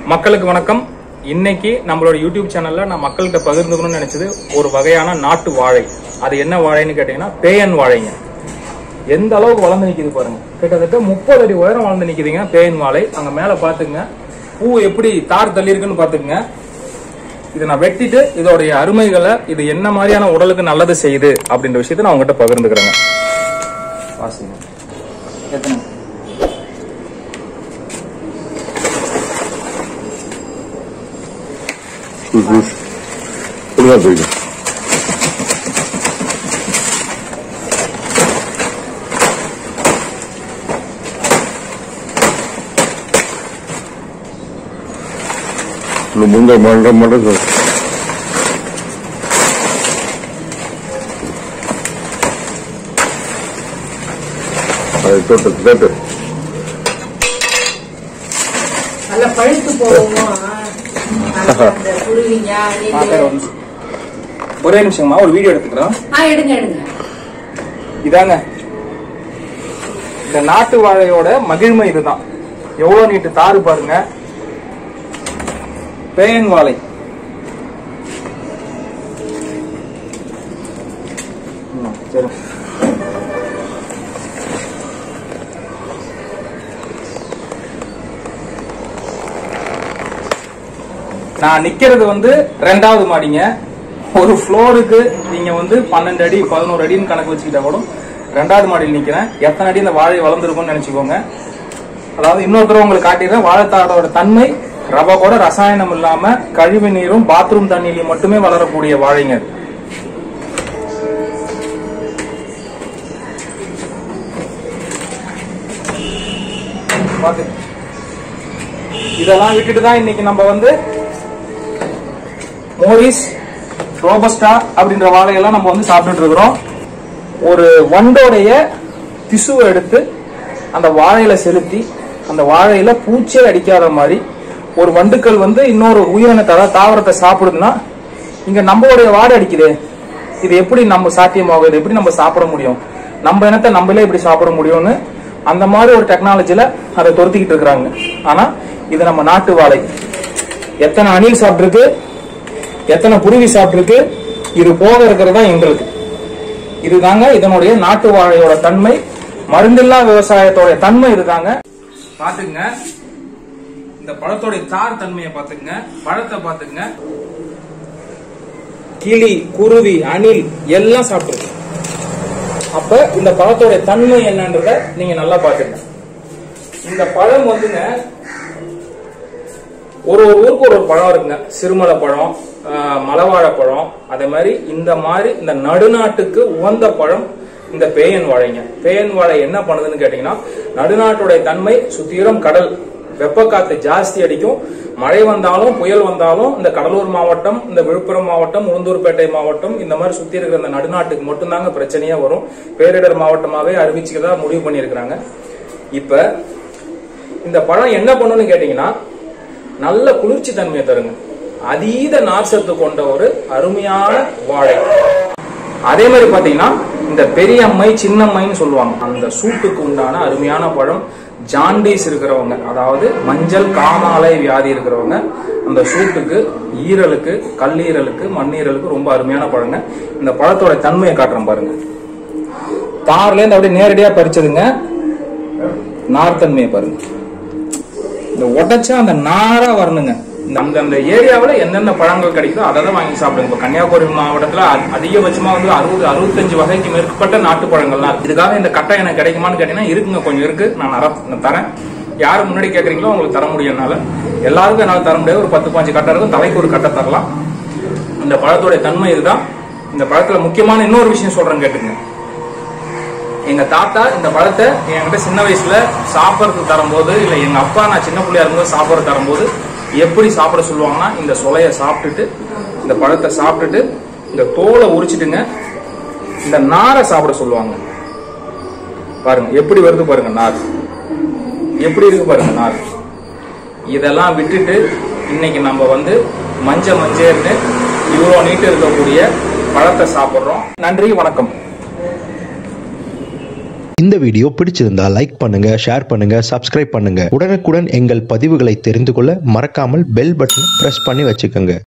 மக்களுக்கு வணக்கம் இன்னைக்கு நம்மளோட யூடியூப் சேனல்ல நான் மக்கள்கிட்ட பகிர்ந்துக்கணும்னு நினைச்சது ஒரு வகையான நாட்டு வாழை அது என்ன வாழைன்னு கேட்டீங்கன்னா பேயன் வாழைங்க எந்த அளவுக்கு வளர்ந்து நிக்குது பாருங்க கிட்டத்தட்ட முப்பது அடி உயரம் வளர்ந்து நிக்குதுங்க பேயன் வாழை அங்க மேல பாத்துங்க பூ எப்படி தார் தள்ளி இருக்குன்னு பாத்துக்குங்க இதை நான் வெட்டிட்டு இதோடைய அருமைகளை இது என்ன மாதிரியான உடலுக்கு நல்லது செய்யுது அப்படின்ற விஷயத்தை நான் உங்ககிட்ட பகிர்ந்துக்கிறேங்க வாசிங்க எத்தனை Push, push. ஒழுங்கா போயிடும் இன்னும் முங்க மண்ட மண்ட சொல் அது தொட்டு கேட்டு நல்லா பழுத்து போவோம் அந்த குருவிங்க பாத்தேன் ஒரு நிமிஷம். ஒரே நிமிஷமா ஒரு வீடியோ எடுத்துக்கிறோம் ஆ எடுங்க எடுங்க இதாங்க இந்த நாட்டு வாழையோட மகிழ்மை இதுதான் எவ்வளவு நீட்டு தாறு பாருங்க பேயன் வாழை ம், சரி நான் நிக்கிறது வந்து ரெண்டாவது மாடிங்க ஒரு ஃப்ளோருக்கு நீங்க வந்து பன்னெண்டு அடி பதினோரு அடின்னு கணக்கு வச்சுக்கிட்டா கூட ரெண்டாவது மாடியில் நிக்கிறேன் எத்தனை அடி இந்த வாழை வளர்ந்துருக்கும்னு நினைச்சுக்கோங்க அதாவது இன்னொரு தடவை உங்களுக்கு காட்டிடுறேன் வாழைத்தாரோட தன்மை ரவ கூட ரசாயனம் இல்லாம கழிவு நீரும் பாத்ரூம் தண்ணியிலையும் மட்டுமே வளரக்கூடிய வாழைங்க அது. பாத்து. இதெல்லாம் விட்டுட்டு தான் இன்னைக்கு நம்ம வந்து மோரிஸ் ரோபஸ்டா அப்படின்ற வாழையெல்லாம் நம்ம வந்து சாப்பிட்டுட்டு இருக்கிறோம் ஒரு வண்டோடைய திசுவை எடுத்து அந்த வாழையில செலுத்தி அந்த வாழையில பூச்சே அடிக்காத மாதிரி ஒரு வண்டுக்கள் வந்து இன்னொரு உயிரினத்தை அதாவது தாவரத்தை சாப்பிடுதுன்னா இங்க நம்மளுடைய வாடை அடிக்குது இது எப்படி நம்ம சாத்தியமாகும் இது எப்படி நம்ம சாப்பிட முடியும் நம்ம இனத்தை நம்மளே எப்படி சாப்பிட முடியும்னு அந்த மாதிரி ஒரு டெக்னாலஜில அதை துரத்திக்கிட்டு இருக்கிறாங்க ஆனா இது நம்ம நாட்டு வாழை எத்தனை அணில் சாப்பிட்டுருக்கு எத்தனை குருவி சாப்பிட்டுருக்கு இது போக இருக்கிறதா எங்களுக்கு இதுதாங்க இதனுடைய நாட்டு வாழையோட தன்மை மருந்தில்லா விவசாயத்தோட தன்மை இதுதாங்க பாத்துங்க இந்த பழத்தோட தார் தன்மையை பாத்துங்க பழத்தை பாத்துங்க கிளி குருவி அணில் எல்லாம் சாப்பிட்டுருக்கு அப்ப இந்த பழத்தோட தன்மை என்னன்றத நீங்க நல்லா பாத்துங்க இந்த பழம் வந்துங்க ஒரு ஒரு ஊருக்கு ஒரு ஒரு பழம் இருக்குங்க சிறுமலை பழம் ஆஹ், மலவாழைப்பழம் அதே மாதிரி இந்த மாதிரி இந்த நடுநாட்டுக்கு உகந்த பழம் இந்த பேயன் வாழைங்க பேயன் வாழை என்ன பண்ணுதுன்னு கேட்டீங்கன்னா நடுநாட்டுடைய தன்மை சுத்திரம் கடல் வெப்பக்காத்து ஜாஸ்தி அடிக்கும் மழை வந்தாலும் புயல் வந்தாலும் இந்த கடலூர் மாவட்டம் இந்த விழுப்புரம் மாவட்டம் உளுந்தூர்பேட்டை மாவட்டம் இந்த மாதிரி சுத்தி இருக்கிற இந்த நடுநாட்டுக்கு மட்டும்தாங்க பிரச்சனையா வரும் பேரிடர் மாவட்டமாவே அறிவிச்சுக்கிறதா முடிவு பண்ணியிருக்கிறாங்க இப்ப இந்த பழம் என்ன பண்ணுன்னு கேட்டீங்கன்னா நல்ல குளிர்ச்சி தன்மையை தருங்க அதீத நார்சத்து கொண்ட ஒரு அருமையான வாழை அதே மாதிரி பாத்தீங்கன்னா இந்த பெரியம்மை சின்னம்மைன்னு சொல்லுவாங்க அந்த சூட்டுக்கு உண்டான அருமையான பழம் ஜாண்டீஸ் இருக்கிறவங்க அதாவது மஞ்சள் காமாலை வியாதி இருக்கிறவங்க அந்த சூட்டுக்கு ஈரலுக்கு கல்லீரலுக்கு மண்ணீரலுக்கு ரொம்ப அருமையான பழங்க இந்த பழத்தோட தன்மையை காட்டுறேன் பாருங்க தார்ல இருந்து அப்படியே நேரடியா பறிச்சதுங்க நார்த்தன்மையை பாருங்க இந்த உடைச்சா அந்த நாரா வரணுங்க இந்த அந்த அந்த ஏரியாவில் என்னென்ன பழங்கள் கிடைக்குதோ அதை தான் வாங்கி சாப்பிடுங்க இப்போ கன்னியாகுமரி மாவட்டத்தில் அ- அதிகபட்சமா வந்து அறுபது அறுபத்தஞ்சு வகைக்கு மேற்பட்ட நாட்டு பழங்கள்லாம் இருக்கு. இதுக்காக இந்த கட்டை எனக்கு கிடைக்குமான்னு கேட்டீங்கன்னா இருக்குங்க கொஞ்சம் இருக்கு நான் நர நான் தரேன் யாரு முன்னாடி கேட்குறீங்களோ உங்களுக்கு தர முடியும் என்னால எல்லாருக்கும் என்னால் தர முடியாது ஒரு பத்து பாஞ்சு கட்டை இருக்கும் தலைக்கு ஒரு கட்டை தரலாம் இந்த பழத்தோட தன்மை இதுதான் இந்த பழத்துல முக்கியமான இன்னொரு விஷயம் சொல்றேன் கேட்டுங்க எங்க தாத்தா இந்த பழத்தை என்கிட்ட சின்ன வயசுல சாப்பிட்றதுக்கு தரும்போது இல்ல எங்க அப்பா நான் சின்ன பிள்ளையா இருக்கும்போது சாப்பிட்றது தரும்போது எப்படி சாப்பிட சொல்லுவாங்கன்னா இந்த சொலைய சாப்பிட்டுட்டு இந்த பழத்தை சாப்பிட்டுட்டு இந்த தோலை உரிச்சிட்டுங்க இந்த நாரை சாப்பிட சொல்லுவாங்க பாருங்க எப்படி வருது பாருங்க நார் எப்படி இருக்கு பாருங்க நார் இதெல்லாம் விட்டுட்டு இன்னைக்கு நம்ம வந்து மஞ்ச மஞ்சள்னு இவ்வளோ நீட்டு இருக்கக்கூடிய பழத்தை சாப்பிட்றோம் நன்றி வணக்கம் இந்த வீடியோ பிடிச்சிருந்தா லைக் பண்ணுங்க ஷேர் பண்ணுங்க சப்ஸ்கிரைப் பண்ணுங்க உடனுக்குடன் எங்கள் பதிவுகளை தெரிந்து கொள்ள மறக்காமல் பெல் பட்டனை பிரஸ் பண்ணி வச்சுக்கோங்க